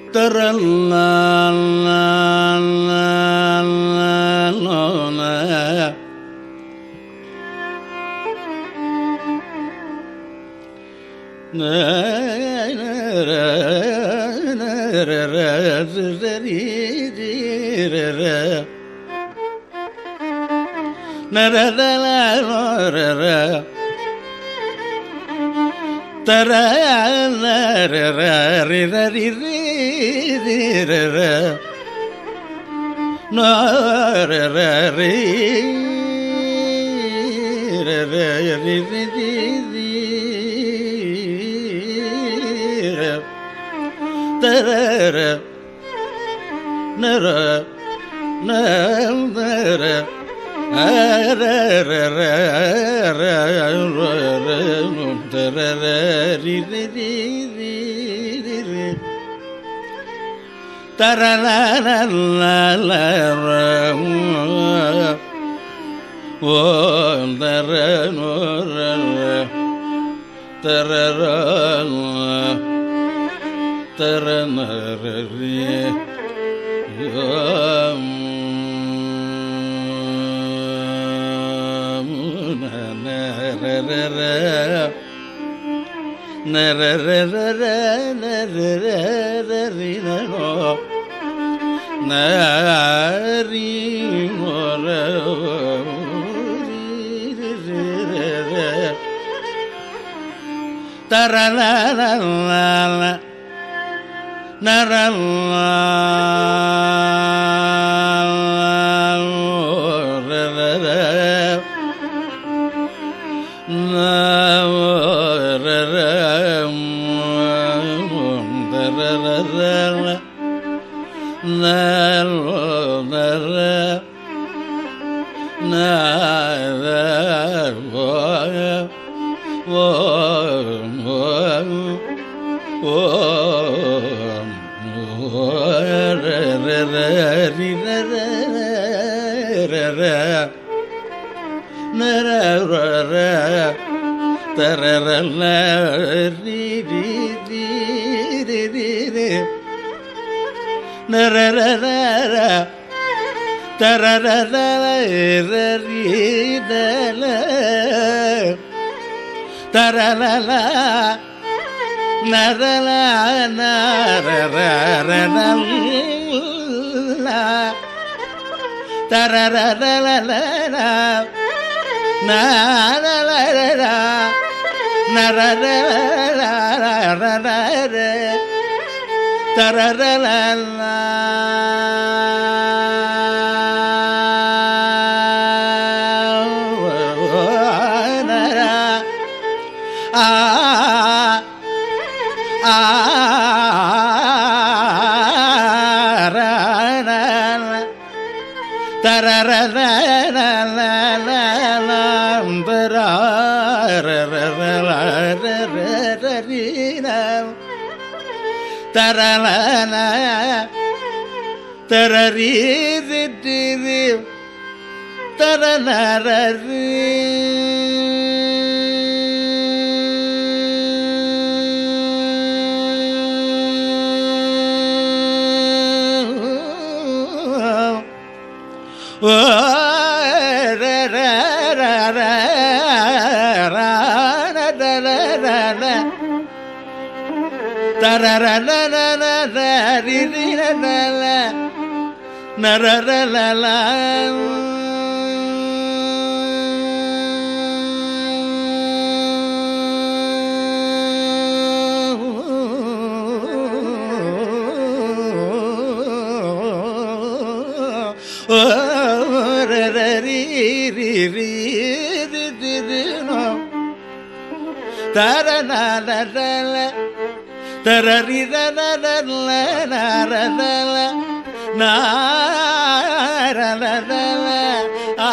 தர ரி ரி ரி ர நர ர ரி ர ர ரி ரி ரி ரி ர தர ர நர நர ர ர ர ர ர தர ர ரி ரி ரி ரி ரி ரி தர ல ல ல ல ர ஓ தர நோ ர ர தர ர தர ந ர ரி தரல தரல ரி ரி ரி ரி ரி ரி நரரர தரரர ரி தல தரலல நரல நரரர தரரல நரரர நரரர தரரல ஆ ஆ தரல தரரி தரநரரி ஓ ர ர ர ர ர ர ர ர ர தர தரரிரல நாரல ஆ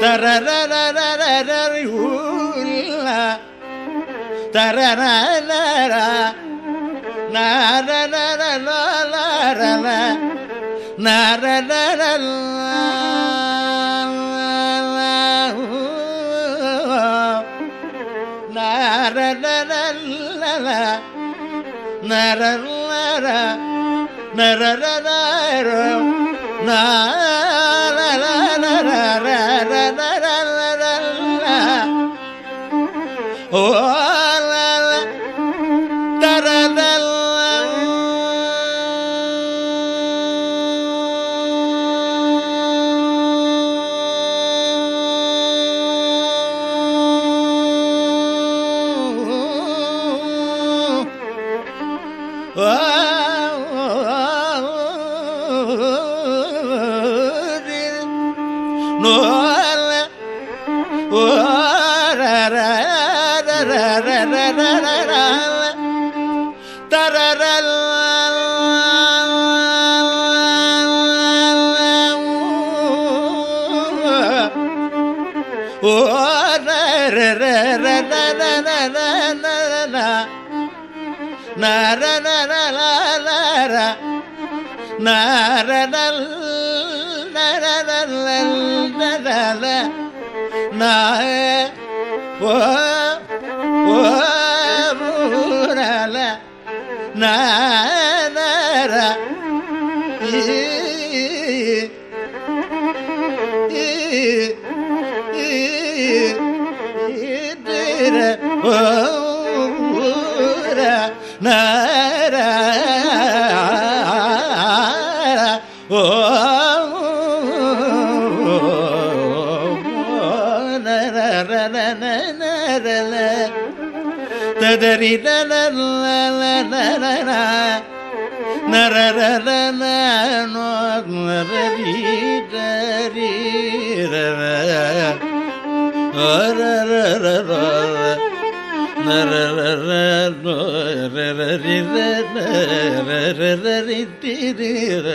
தரரரரரரூலா தரரரரரா நரரரரரரரர நரரரரரரர நரரர நரரரர நரரரரரரரரரர ஓ தரதல் நோல தரரல் ஓ நரநரநரநர நரநல் நரநல் நரல நாய ஓ ஓ மூரல நர ஈ ஈ ஈ ஈர ஓ ஊர நர ஓ நரல ததரி நரர நரரி தரி நரரி திரு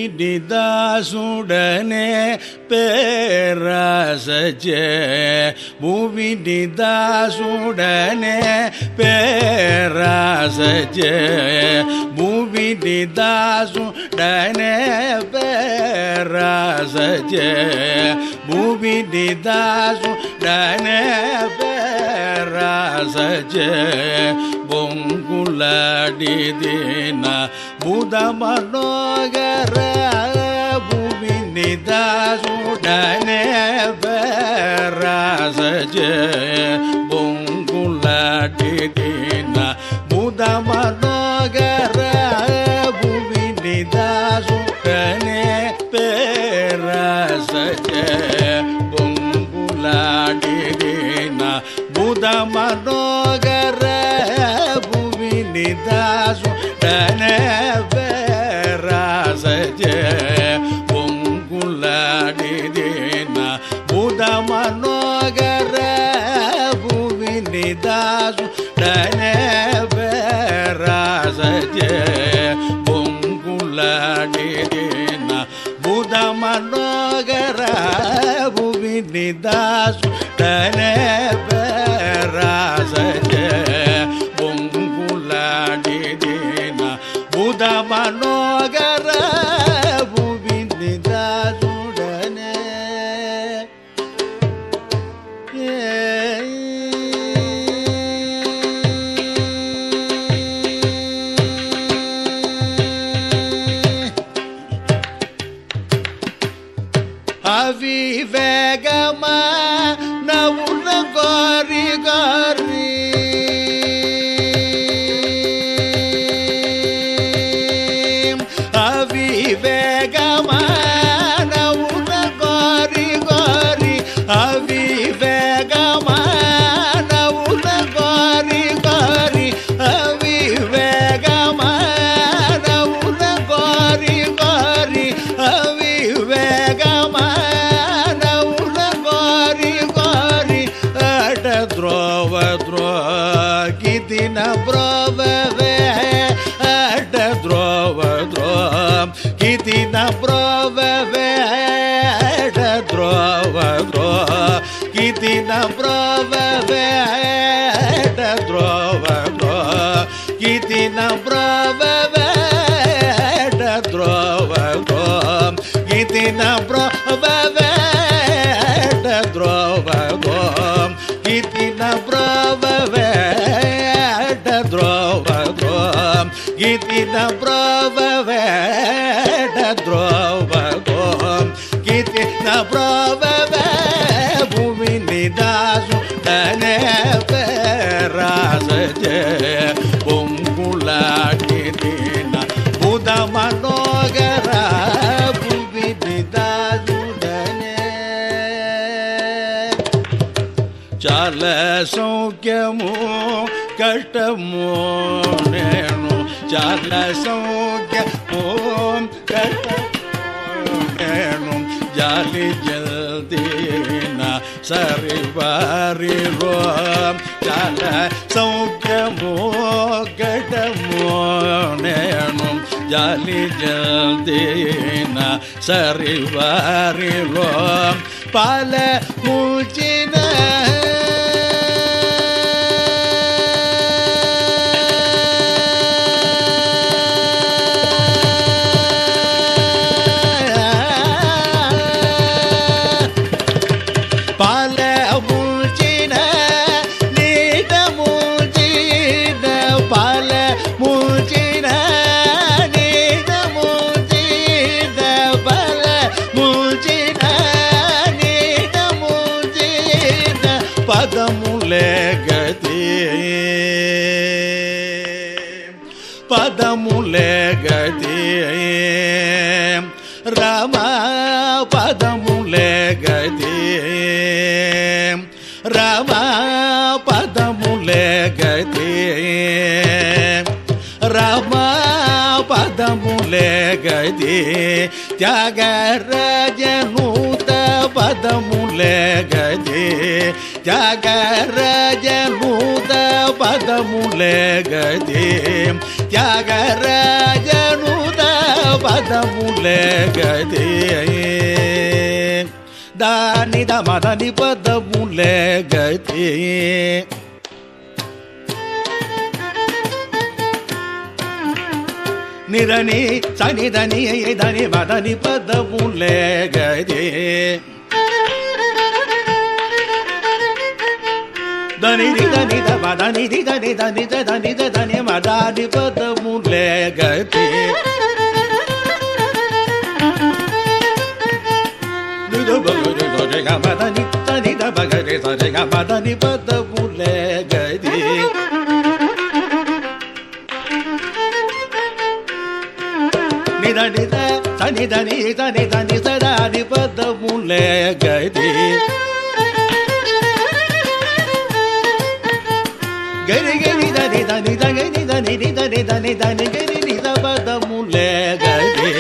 பூவினிதாசுடனே பேராசஜே பூவினிதாசுடனே பேராசஜே பூவினிதாசுடனே பேராசஜே பூவினிதாசுடனே பேராசஜே பொங்குலடிதின புத மனோகர பூமி நிதாசுடனே பேராசஜே பொங்குலடிதின புத மனோகர பூமி நிதாசுடனே பேராசஜே பொங்குலடிதின புத மனோகர பூமி நிதாசு பேராசஜே பொங்குலடிதின புத மனோகர பூமி நிதாசு பேராசஜே பொங்குலடிதின புத மனோகர பூமி நிதாசு பேராசஜே பொங்குலடிதின புத மனோகர பூமி நிதாசுடனே அவிவேகமா நவுன கோரி கோரி அவிவேகமா நவுன கோரி கோரி அவிவேகமா நவுன கோரி கோரி அவிவேகமா நவுன கோரி கோரி அவிவேகமா நவுன கோரி கோரி அட ದ್ರೋವ ದ್ರೋಗಿದಿನ ಬ್ರೋವವೇ ಅಡ ದ್ರೋವ ದ್ರೋ ಗಿದಿನ ಬ್ರೋವವೇ ಅಡ ದ್ರೋವ ದ್ರೋ ಗಿದಿನ ಬ್ರೋವವೇ ಅಡ ದ್ರೋವ ದ್ರೋ ಗಿದಿನ ಬ್ರೋವವೇ ಅಡ ದ್ರೋವ ದ್ರೋ ಗಿದಿನ ಬ್ರೋವವೇ ಅಡ ದ್ರೋವ ದ್ರೋ ಗಿದಿನ ಬ್ರೋವವೇ ಅಡ ದ್ರೋವ ದ್ರೋ ಗಿದಿನ ಬ್ರೋವವೇ ಅಡ ದ್ರೋವ ದ್ರೋ ಗಿದಿನ ಬ್ರೋವವೇ ಭೂಮಿ ನಿದಾಸು ತನೆ ರಾಜಜೆ பொங்குளாடின புத மனோகர புவி நிதாசுடனே చాల సౌఖ్యము కష్టము నేను చాల సౌఖ్యము కష్టము నేను జాలి జల్దీన సరివారిలో చాల సౌఖ్యము కష్టము నేను జాలి జల్దీన సరివారిలో పాల మూచిన పాల మూచిన నీట మూచిన పాల మూచిన నీట మూచిన పాల మూచిన నీట మూచిన పదములే గతి పదములే గతి రామ పదములే గతి రామ పదములే గతి రామ పదములే గతి త్యాగరాజనూత పదములే గతి త్యాగరాజనూత పదములే గతి త్యాగరాజనూత పదములే గది దాని దమదని పదములే గది నిరని సనిదని దని మదని పదములే గది దని దని ద మదని దని దని దని దని మదని పదములే గది నిద బగరి సరి గ మదని తని ద బగరి సరి గ మదని పదములే గది నిద నిద తని దని తని దని సదాని పదములే గది గరి గరి దని దని దని దని దని దని దని గరి నిద పదములే గది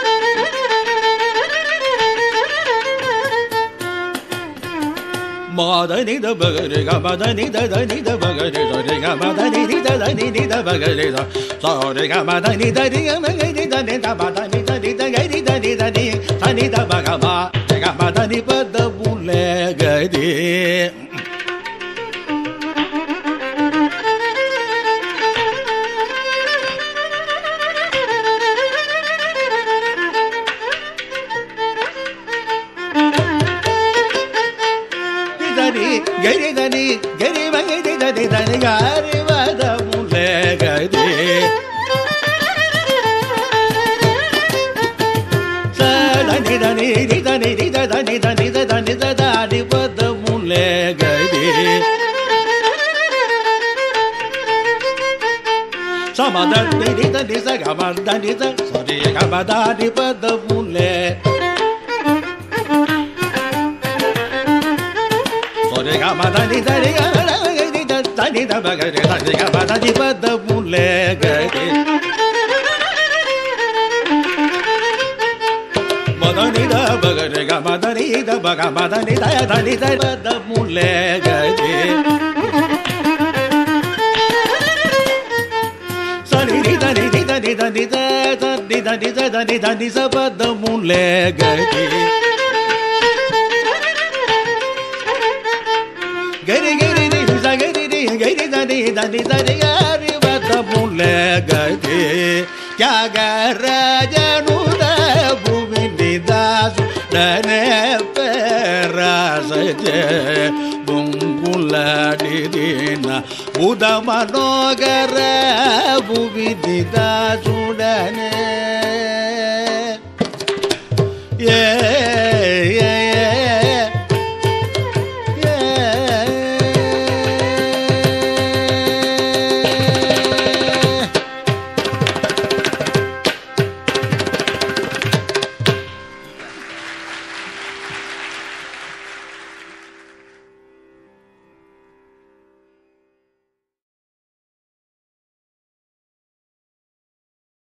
మాదని ద బగరి గ మదని ద దని ద బగరి సరి గ మదని ని ద దని ని ద బగరి ద సరి గ మదని ద ని గ మగరి ద ని ద మదని ద ని ద గరి ద ని ద ని తని ద బగ మా గ మదని పద ములే గది దని గరి దని గరి మగరి దని దని గారి వద ములే గది దని దని రి దని రి ద దని దని ద దని ద దని వద ములే గది సమాదని రి దని స గమదని ద సరి గమదాని పద ములే సరి గమదని దరి గమదని ద దని ద బగరి దని గమదని పద ములే గది మదని ద బగరి గ మదని ద బగ మదని ద దని ద పద ములే గది సరి ని దని ని దని దని ద దని దని ద దని దని స పద ములే గది గరి గరి ని స గరి ని గరి దని దని దని గారి పద ములే గది త్యాగరాజను ద భూమి నిదాసు డనే పేరాసజ బొంగులాడిన బుధ మనోగర భూమి నిదాసుడనే ఏ